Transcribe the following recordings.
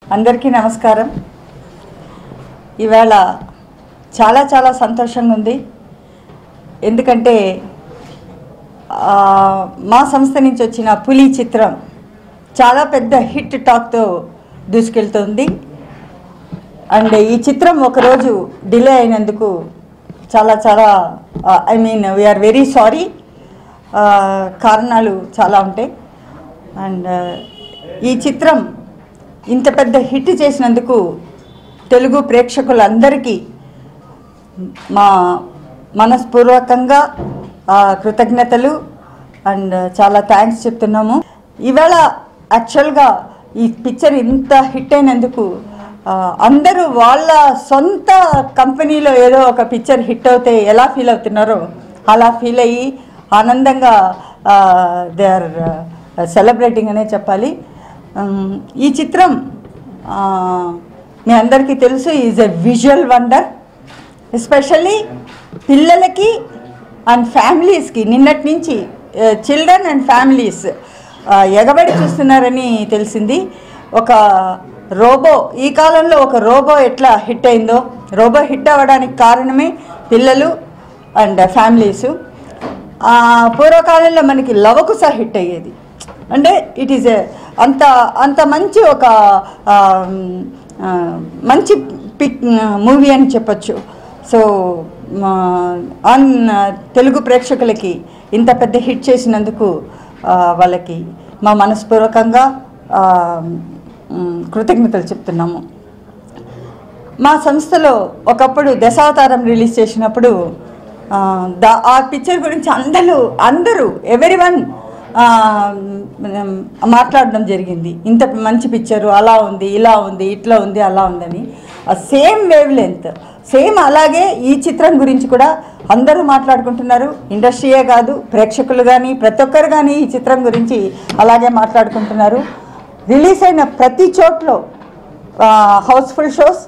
అందరికీ నమస్కారం ఈవేళ చాలా చాలా సంతోషంగా ఉంది ఎందుకంటే ఆ, మా సంస్థ నుంచి వచ్చిన పులి చిత్రం చాలా పెద్ద హిట్ టాక్తో దూసుకెళ్తుంది అండ్ ఈ చిత్రం ఒకరోజు డిలే అయినందుకు చాలా చాలా I mean we're very sorry కారణాలు చాలా ఉంటాయి అండ్ ఈ చిత్రం ఇంత పెద్ద హిట్ చేసినందుకు తెలుగు ప్రేక్షకులందరికీ మా మనస్పూర్వకంగా ఆ, కృతజ్ఞతలు అండ్ చాలా థ్యాంక్స్ చెప్తున్నాము ఈవేళ యాక్చువల్గా ఈ పిక్చర్ ఇంత హిట్ అయినందుకు ఆ, అందరూ వాళ్ళ సొంత కంపెనీలో ఏదో ఒక పిక్చర్ హిట్ అవుతే ఎలా ఫీల్ అవుతున్నారో అలా ఫీల్ అయ్యి ఆనందంగా దే ఆర్ సెలబ్రేటింగ్ అనే చెప్పాలి ఉమ్, ఈ చిత్రం ఆ, మీ అందరికీ తెలుసు is a visual wonder especially పిల్లలకి అండ్ ఫ్యామిలీస్కి నిన్నటి నుంచి చిల్డ్రన్ అండ్ ఫ్యామిలీస్ ఎగబడి చూస్తున్నారని తెలిసింది ఒక రోబో ఈ కాలంలో ఒక రోబో ఎట్లా హిట్ అయిందో రోబో హిట్ అవ్వడానికి కారణమే పిల్లలు అండ్ ఫ్యామిలీసు ఆ, పూర్వకాలంలో మనకి లవకుశ హిట్ అయ్యేది అంటే ఇట్ ఈస్ అంత అంత మంచి ఒక ఆ, ఆ, మంచి పిక్ మూవీ అని చెప్పొచ్చు సో మా ఆన్ తెలుగు ప్రేక్షకులకి ఇంత పెద్ద హిట్ చేసినందుకు ఆ, వాళ్ళకి మా మనస్పూర్వకంగా ఆ, మ్, కృతజ్ఞతలు చెప్తున్నాము మా సంస్థలో ఒకప్పుడు దశావతారం రిలీజ్ చేసినప్పుడు ఆ, దా ఆ పిక్చర్ గురించి అందరూ అందరూ ఎవరి వన్ మాట్లాడడం జరిగింది ఇంత మంచి పిక్చరు అలా ఉంది ఇలా ఉంది ఇట్లా ఉంది అలా ఉందని సేమ్ వేవ్ లెంత్ సేమ్ అలాగే ఈ చిత్రం గురించి కూడా అందరూ మాట్లాడుకుంటున్నారు ఇండస్ట్రీయే కాదు ప్రేక్షకులు కానీ ప్రతి ఒక్కరు కానీ ఈ చిత్రం గురించి అలాగే మాట్లాడుకుంటున్నారు రిలీజ్ అయిన ప్రతి చోట్లో హౌస్ఫుల్ షోస్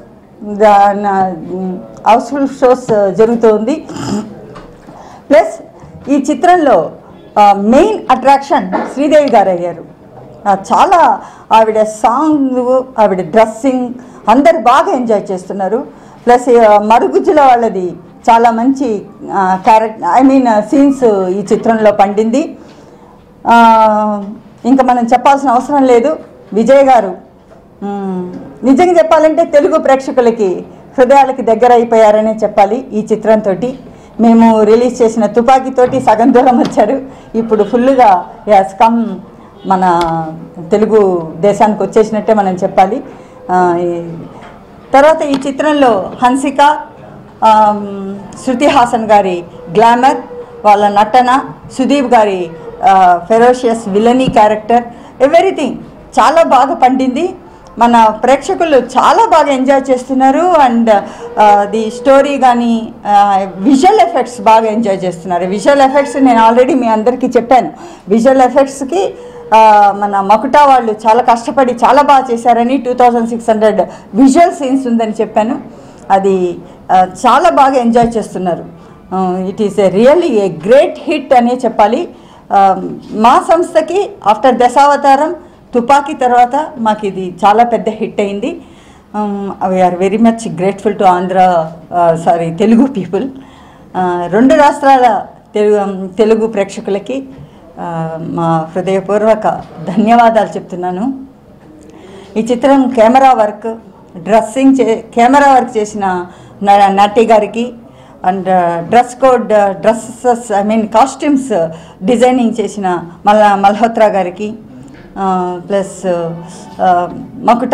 హౌస్ఫుల్ షోస్ జరుగుతుంది ప్లస్ ఈ చిత్రంలో మెయిన్ అట్రాక్షన్ శ్రీదేవి గారు అయ్యారు ఆ, చాలా ఆవిడ సాంగ్ ఆవిడ డ్రెస్సింగ్ అందరు బాగా ఎంజాయ్ చేస్తున్నారు ప్లస్ మరుగుజ్జుల వాళ్ళది చాలా మంచి క్యారెక్టర్ ఐ మీన్ సీన్స్ ఈ చిత్రంలో పండింది ఆ, ఇంకా మనం చెప్పాల్సిన అవసరం లేదు విజయ్ గారు మ్మ్, నిజంగా చెప్పాలంటే తెలుగు ప్రేక్షకులకి హృదయాలకి దగ్గర అయిపోయారనే చెప్పాలి ఈ చిత్రంతో మేము రిలీజ్ చేసిన తుపాకీతోటి సగం దూరం వచ్చారు ఇప్పుడు ఫుల్గా యాస్ కమ్ మన తెలుగు దేశానికి వచ్చేసినట్టే మనం చెప్పాలి ఆ, ఈ- తర్వాత ఈ చిత్రంలో హన్సిక ఆమ్, శృతి హాసన్ గారి గ్లామర్ వాళ్ళ నటన సుదీప్ గారి ఫెరోషియస్ విలనీ క్యారెక్టర్ ఎవ్రీథింగ్ చాలా బాగా పండింది మన ప్రేక్షకులు చాలా బాగా ఎంజాయ్ చేస్తున్నారు అండ్ ది స్టోరీ కానీ విజువల్ ఎఫెక్ట్స్ బాగా ఎంజాయ్ చేస్తున్నారు విజువల్ ఎఫెక్ట్స్ నేను ఆల్రెడీ మీ అందరికీ చెప్పాను విజువల్ ఎఫెక్ట్స్కి మన మకుటా వాళ్ళు చాలా కష్టపడి చాలా బాగా చేశారని two thousand six hundred visual scenes ఉందని చెప్పాను అది ఆ, చాలా బాగా ఎంజాయ్ చేస్తున్నారు it is a really a great hit అనే చెప్పాలి ఆ, మా సంస్థకి ఆఫ్టర్ దశావతారం తుపాకీ తర్వాత మాకు ఇది చాలా పెద్ద హిట్ అయింది we're very much grateful to Andhra sorry Telugu people రెండు రాష్ట్రాల తెలుగు తెలుగు ప్రేక్షకులకి ఆ, మా హృదయపూర్వక ధన్యవాదాలు చెప్తున్నాను ఈ చిత్రం కెమెరా వర్క్ డ్రెస్సింగ్ చే కెమెరా వర్క్ చేసిన న- నటి గారికి and dress code dresses I mean costumes designing చేసిన మల్ మల్హోత్రా గారికి plus Makuta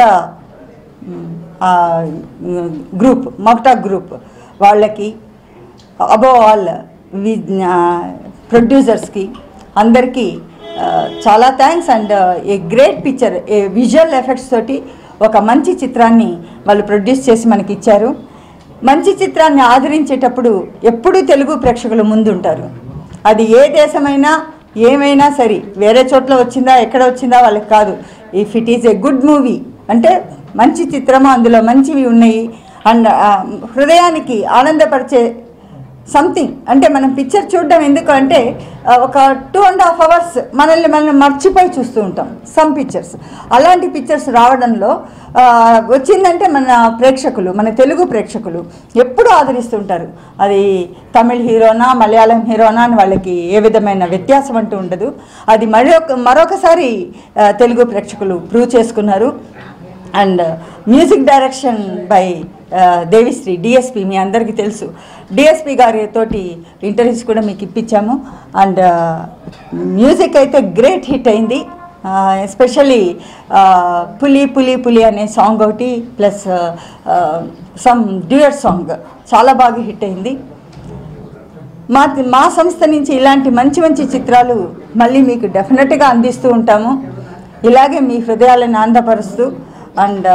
group Makuta group వాళ్ళకి అబోవ్ ఆల్ వి ప్రొడ్యూసర్స్కి అందరికీ ఆ, చాలా thanks and a great picture a visual effects తోటి ఒక మంచి చిత్రాన్ని వాళ్ళు ప్రొడ్యూస్ చేసి మనకి ఇచ్చారు మంచి చిత్రాన్ని ఆదరించేటప్పుడు ఎప్పుడూ తెలుగు ప్రేక్షకులు ముందుంటారు అది ఏ దేశమైనా ఏమైనా సరే వేరే చోట్ల వచ్చిందా ఎక్కడ వచ్చిందా వాళ్ళకి కాదు if it is a good movie అంటే మంచి చిత్రము అందులో మంచివి ఉన్నాయి అండ్ హృదయానికి ఆనందపరిచే సంథింగ్ అంటే మనం పిక్చర్ చూడడం ఎందుకు అంటే ఆ, ఒక టూ అండ్ హాఫ్ అవర్స్ మనల్ని మనం మర్చిపోయి చూస్తూ ఉంటాం సమ్ పిక్చర్స్ అలాంటి పిక్చర్స్ రావడంలో ఆ, వచ్చిందంటే మన ప్రేక్షకులు మన తెలుగు ప్రేక్షకులు ఎప్పుడూ ఆదరిస్తుంటారు అది తమిళ్ హీరోనా మలయాళం హీరోనా అని వాళ్ళకి ఏ విధమైన వ్యత్యాసం అంటూ ఉండదు అది మరొక మరొకసారి ఆ, తెలుగు ప్రేక్షకులు ప్రూవ్ చేసుకున్నారు and music direction by Devi Sri DSP మీ అందరికీ తెలుసు డిఎస్పి గారి తోటి ఇంటర్వ్యూస్ కూడా మీకు ఇప్పించాము అండ్ మ్యూజిక్ అయితే గ్రేట్ హిట్ అయింది ఎస్పెషల్లీ పులి పులి పులి అనే సాంగ్ ఒకటి ప్లస్ సమ్ డ్యూయర్ సాంగ్ చాలా బాగా హిట్ అయింది మా మా సంస్థ నుంచి ఇలాంటి మంచి మంచి చిత్రాలు మళ్ళీ మీకు డెఫినెట్గా అందిస్తూ ఉంటాము ఇలాగే మీ హృదయాలను ఆనందపరుస్తూ అండ్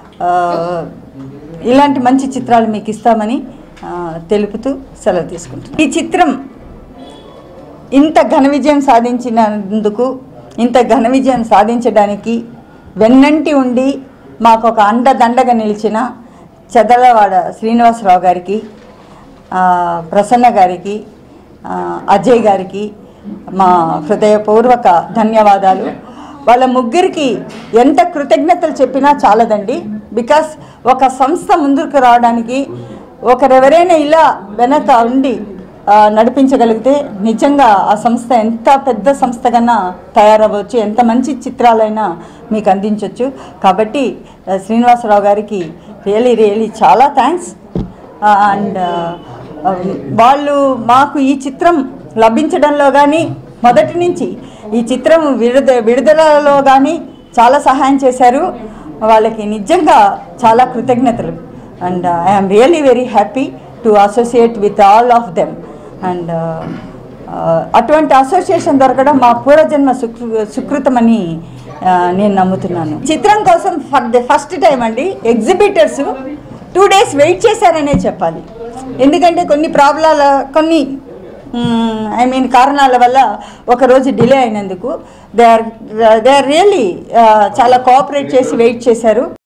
ఇలాంటి మంచి చిత్రాలు మీకు ఇస్తామని ఆ, తెలుపుతూ సెలవు తీసుకుంటున్నాను ఈ చిత్రం ఇంత ఘన విజయం సాధించినందుకు ఇంత ఘన విజయం సాధించడానికి వెన్నంటి ఉండి మాకు ఒక అండదండగా నిలిచిన చెదలవాడ శ్రీనివాసరావు గారికి ఆ, ప్రసన్న గారికి ఆ, అజయ్ గారికి మా హృదయపూర్వక ధన్యవాదాలు వాళ్ళ ముగ్గురికి ఎంత కృతజ్ఞతలు చెప్పినా చాలదండి బికాస్ ఒక సంస్థ ముందుకు రావడానికి ఒకరెవరైనా ఇలా వెనక ఉండి ఆ, నడిపించగలిగితే నిజంగా ఆ సంస్థ ఎంత పెద్ద సంస్థ కన్నా తయారవ్వచ్చు ఎంత మంచి చిత్రాలైనా మీకు అందించవచ్చు కాబట్టి ఆ, శ్రీనివాసరావు గారికి రియలీ రియలీ చాలా థ్యాంక్స్ అండ్ వాళ్ళు మాకు ఈ చిత్రం లభించడంలో కానీ మొదటి నుంచి ఈ చిత్రం విడుద విడుదలలో కానీ చాలా సహాయం చేశారు వాళ్ళకి నిజంగా చాలా కృతజ్ఞతలు and I'm really very happy to associate with all of them and అటువంటి అసోసియేషన్ దొరకడం మా పూర్వజన్మ సుకృ సుకృతమని ఆ, నేను నమ్ముతున్నాను చిత్రం కోసం ఫర్ ద ఫస్ట్ టైం అండి ఎగ్జిబిటర్స్ టూ డేస్ వెయిట్ చేశారనే చెప్పాలి ఎందుకంటే కొన్ని ప్రాబ్లాల కొన్ని ఐ మీన్ కారణాల వల్ల ఒకరోజు డిలే అయినందుకు they are they are really చాలా కోఆపరేట్ చేసి వెయిట్ చేశారు